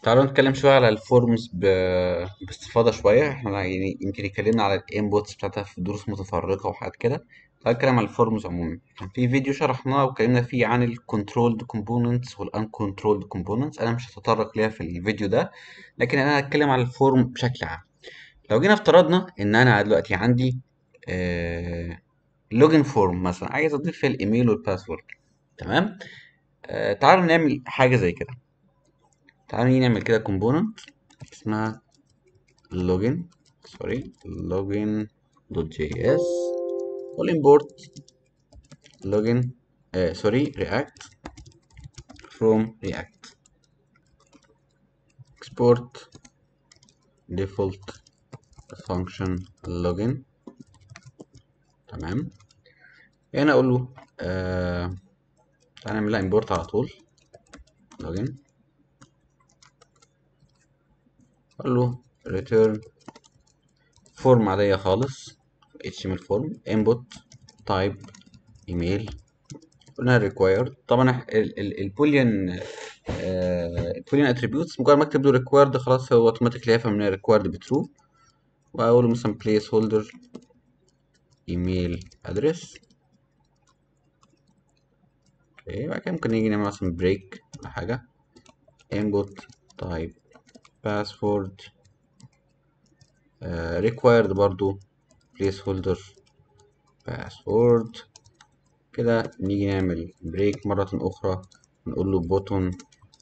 تعالوا نتكلم شوية على الفورمز ب... باستفاضة شوية احنا يعني يمكن اتكلمنا على الانبوتس بتاعتها في دروس متفرقة وحاجات كده تعالوا نتكلم على الفورمز عموما كان في فيديو شرحناه واتكلمنا فيه عن الكنترولد كومبوننتس والانكنترولد كومبوننتس انا مش هتطرق ليها في الفيديو ده لكن انا هتكلم على الفورم بشكل عام لو جينا افترضنا ان انا دلوقتي عندي آه... لوجن فورم مثلا عايز اضيف فيها الايميل والباسورد تمام آه... تعالوا نعمل حاجة زي كده تعالوا نيجي نعمل كده كومبوننت اسمها login سوري login دوت جي اس والimport login آه سوري react from react export default function login تمام هنا اقول له آه تعالى نعمل لها import على طول login اقول له return فورم عادية خالص html form input type email قلنا required طبعا البوليان البوليان attributes مجرد ما اكتب له required خلاص هو اوتوماتيكلي هيفهم ان required بترو واقول له مثلا place holder email address اوكي بعد كده ممكن نيجي نعمل مثلا break ولا حاجة input type password uh, required برضو placeholder password كده نيجي نعمل بريك مرة أخرى نقول له button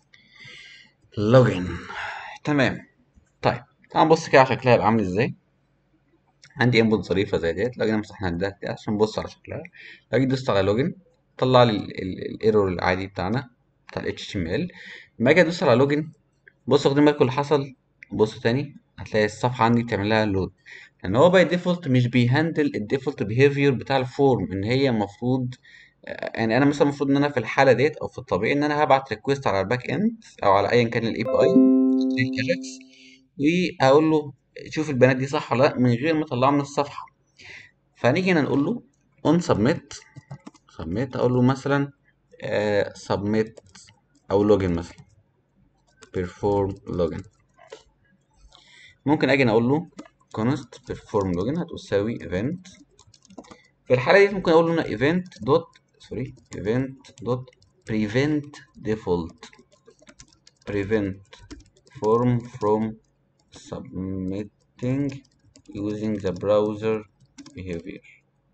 login تمام طيب تعال نبص كده على شكلها هيبقى عامل ازاي عندي انبوت ظريفة زي ديت لو جينا مسحنا ده كده عشان نبص على شكلها لو جيت دوست على لوجن طلع لي الايرور العادي بتاعنا بتاع ال HTML لما اجي ادوس على لوجن بصوا واخدين بالكم اللي حصل بصوا تاني هتلاقي الصفحة عندي بتعمل لها لود لأن هو باي ديفولت مش بيهندل الديفولت بيهيفير بتاع الفورم إن هي المفروض يعني أنا مثلا المفروض إن أنا في الحالة ديت أو في الطبيعي إن أنا هبعت ريكويست على الباك إند أو على أيا كان الإي بي أي اجاكس وأقول له شوف البيانات دي صح ولا لأ من غير ما أطلعها من الصفحة فنيجي هنا نقول له اون سبميت سبميت أقول له مثلا سبميت أو لوجن مثلا perform login ممكن اجي اقول له const perform login هتساوي event في الحاله دي ممكن اقول له هنا event dot سوري event dot prevent default prevent form from submitting using the browser behavior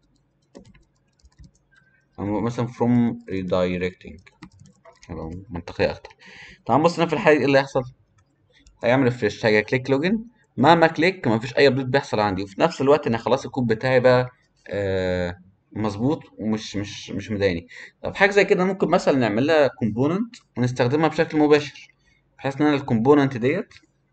أو مثلا from redirecting هيبقى منطقية أكتر طبعا بص هنا في الحالة دي إيه اللي هيحصل؟ هيعمل ريفريش هاجي كليك لوجن مهما كليك مفيش اي ابديت بيحصل عندي وفي نفس الوقت انا خلاص الكود بتاعي بقى آه مظبوط ومش مش مش مضايقني طب حاجه زي كده ممكن مثلا نعمل لها كومبوننت ونستخدمها بشكل مباشر بحيث ان انا الكومبوننت ديت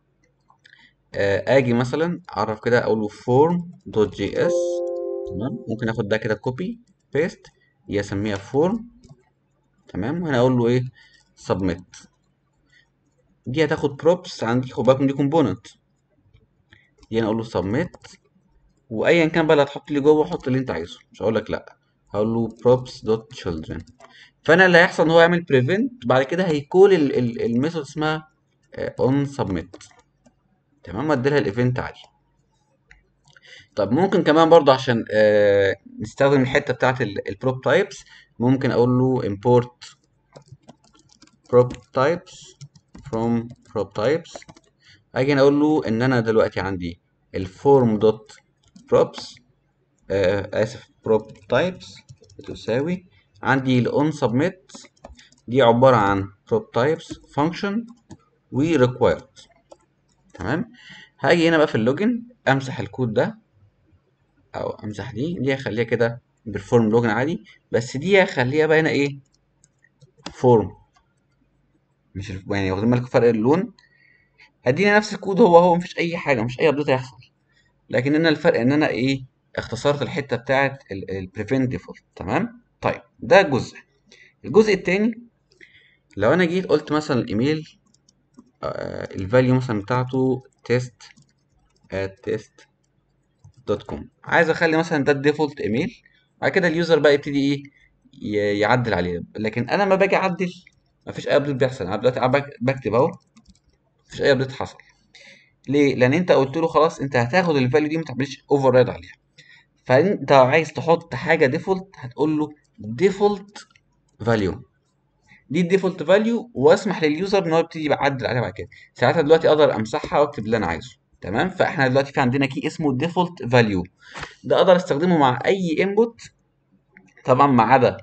آه اجي مثلا اعرف كده اقول له فورم دوت جي اس تمام ممكن اخد ده كده كوبي بيست دي اسميها فورم تمام وهنا اقول له ايه سبميت دي هتاخد بروبس عندي خد بالكم دي كومبوننت دي انا اقول له سبميت وايا كان بقى اللي هتحط لي جوه حط اللي انت عايزه مش هقول لك لا هقول له props دوت children فانا اللي هيحصل ان هو يعمل prevent بعد كده هيكول الميثود اسمها on submit تمام ادي لها الايفنت عادي طب ممكن كمان برضه عشان آه نستخدم الحته بتاعت البروب تايبس ممكن اقول له import prop types from prop types اجي اقول له ان انا دلوقتي عندي الفورم دوت props آه اسف prop types بتساوي عندي الاون submit دي عبارة عن prop types function و required تمام هاجي هنا بقى في اللوجن امسح الكود ده او امسح دي دي هخليها كده بالفورم لوجن عادي بس دي هخليها بقى هنا ايه فورم مش يعني واخدين بالكم فرق اللون هدينا نفس الكود هو هو مفيش اي حاجه مفيش اي ابديت هيحصل لكن انا الفرق ان انا ايه اختصرت الحته بتاعه البريفنت ديفولت تمام طيب ده جزء الجزء التاني لو انا جيت قلت مثلا الايميل آه الفاليو مثلا بتاعته تيست at تيست دوت كوم عايز اخلي مثلا ده الديفولت ايميل بعد كده اليوزر بقى يبتدي ايه يعدل عليه لكن انا ما باجي اعدل مفيش اي ابديت بيحصل انا دلوقتي بكتب اهو مفيش اي ابديت حصل ليه لان انت قلت له خلاص انت هتاخد الفاليو دي ما تعملش اوفر رايد عليها فانت عايز تحط حاجه ديفولت هتقول له ديفولت فاليو دي الديفولت فاليو واسمح لليوزر ان هو يبتدي يعدل عليها بعد كده ساعتها دلوقتي اقدر امسحها واكتب اللي انا عايزه تمام فاحنا دلوقتي في عندنا كي اسمه ديفولت فاليو ده اقدر استخدمه مع اي انبوت طبعا ما عدا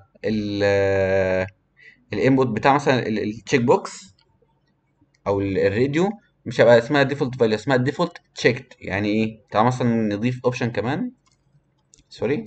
الانبوت بتاع مثلا التشيك بوكس او الراديو مش هيبقى اسمها ديفولت فاليو اسمها ديفولت تشيكد يعني ايه تعال مثلا نضيف اوبشن كمان سوري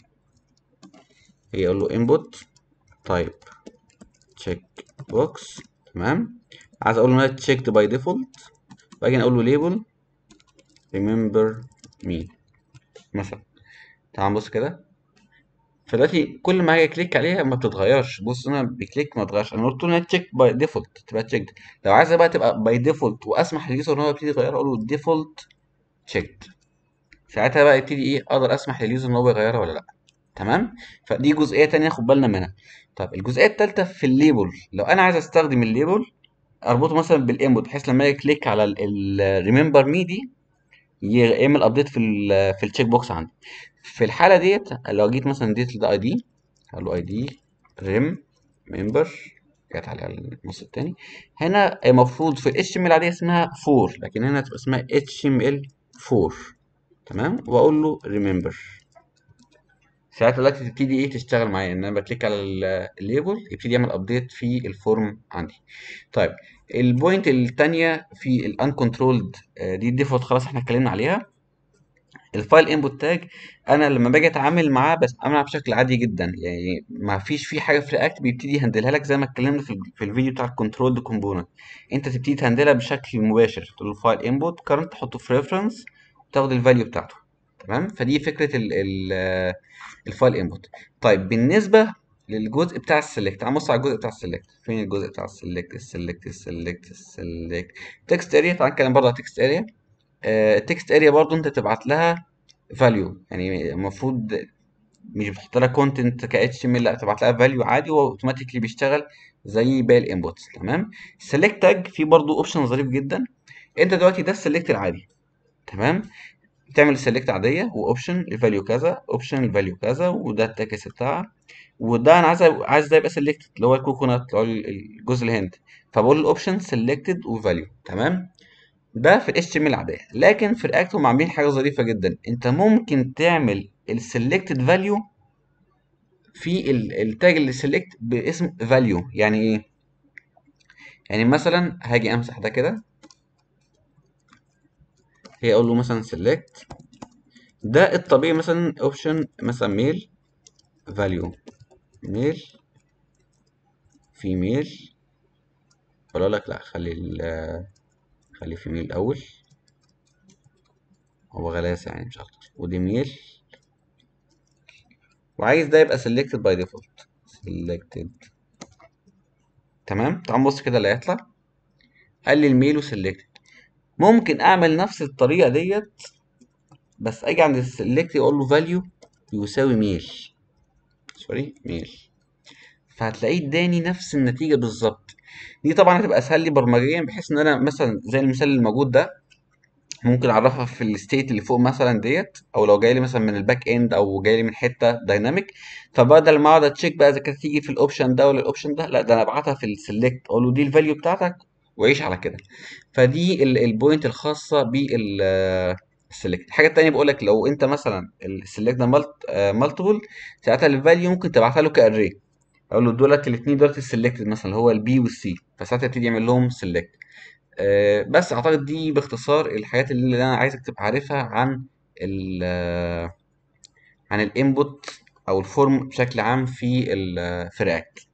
يقول له انبوت تايب تشيك بوكس تمام عايز اقول له تشيكد باي ديفولت واجي اقول له ليبل remember me مثلا تعال نبص كده فدلوقتي كل ما هاجي كليك عليها ما بتتغيرش بص انا بكليك ما اتغيرش انا قلت له تشيك باي ديفولت تبقى تشيكد لو عايزها بقى تبقى باي ديفولت واسمح لليوزر ان هو يبتدي يغيرها اقول له ديفولت تشيكد ساعتها بقى يبتدي ايه اقدر اسمح لليوزر ان هو يغيرها ولا لا تمام فدي جزئيه تانية ناخد بالنا منها طب الجزئيه الثالثه في الليبل لو انا عايز استخدم الليبل اربطه مثلا بالانبوت بحيث لما اجي كليك على الريمبر مي دي يعمل ابديت في ال في التشيك بوكس عندي في الحاله ديت لو جيت مثلا اديت ده اي دي هقول له اي دي ريم ممبر جت على النص التاني هنا المفروض في الاتش ام ال العاديه اسمها فور لكن هنا تبقى اسمها اتش ام ال فور تمام واقول له ريمبر ساعتها دلوقتي تبتدي ايه تشتغل معايا ان انا بكليك على الليبل يبتدي يعمل ابديت في الفورم عندي طيب البوينت الثانيه في الان كنترولد دي الديفولت خلاص احنا اتكلمنا عليها الفايل انبوت تاج انا لما باجي اتعامل معاه بتعامل معاه بشكل عادي جدا يعني ما فيش فيه حاجه في رياكت بيبتدي يهندلها لك زي ما اتكلمنا في, في الفيديو بتاع الكنترول كومبوننت انت تبتدي تهندلها بشكل مباشر تقول له فايل انبوت كارنت تحطه في ريفرنس وتاخد الفاليو بتاعته تمام فدي فكره ال ال الفايل انبوت طيب بالنسبه للجزء بتاع السلكت تعال نبص على الجزء بتاع السلكت فين الجزء بتاع السلكت السلكت السلكت السلكت تكست اريا تعال نتكلم برضه على تكست اريا التكست اريا برضه انت تبعت لها فاليو يعني المفروض مش بتحط لها كونتنت ك اتش ام ال لا تبعت لها فاليو عادي وهو اوتوماتيكلي بيشتغل زي باقي الانبوتس تمام السلكت تاج فيه برضه اوبشن ظريف جدا انت دلوقتي ده السلكت العادي تمام تعمل سيلكت عاديه واوبشن الفاليو كذا اوبشن الفاليو كذا وده التاكس بتاعها وده انا عايز عايز ده يبقى سيلكتد اللي هو الكوكونات اللي هو الجزء الهند فبقول الاوبشن سيلكتد وفاليو تمام ده في الاتش ام العاديه لكن في رياكت هم عاملين حاجه ظريفه جدا انت ممكن تعمل السيلكتد فاليو في التاج اللي سيلكت باسم فاليو يعني ايه يعني مثلا هاجي امسح ده كده هي اقول له مثلا سيلكت ده الطبيعي مثلا اوبشن مثلا ميل فاليو ميل فيميل اقول لك لا خلي ال خلي فيميل الاول هو غلاسة يعني مش اكتر ودي ميل وعايز ده يبقى selected by default selected تمام تعال نبص كده اللي هيطلع قال لي الميل وسلكتد ممكن اعمل نفس الطريقه ديت بس اجي عند السلكت اقول له فاليو يساوي ميل سوري ميل فهتلاقيه اداني نفس النتيجه بالظبط دي طبعا هتبقى اسهل لي برمجيا بحيث ان انا مثلا زي المثال الموجود ده ممكن اعرفها في الستيت اللي فوق مثلا ديت او لو جاي لي مثلا من الباك اند او جاي لي من حته دايناميك فبدل ما اقعد اتشيك بقى اذا كانت تيجي في الاوبشن ده ولا الاوبشن ده لا ده انا ابعتها في السلكت اقول له دي الفاليو بتاعتك وعيش على كده فدي البوينت الخاصه بالسلكت الحاجه الثانيه بقول لك لو انت مثلا السلكت ده مالتيبل ساعتها الفاليو ممكن تبعتها له كاري اقول له دولت الاثنين دولت السلكتد مثلا اللي هو البي والسي فساعتها يبتدي يعمل لهم سلكت أه بس اعتقد دي باختصار الحاجات اللي انا عايزك تبقى عارفها عن ال عن الانبوت او الفورم بشكل عام في في رياكت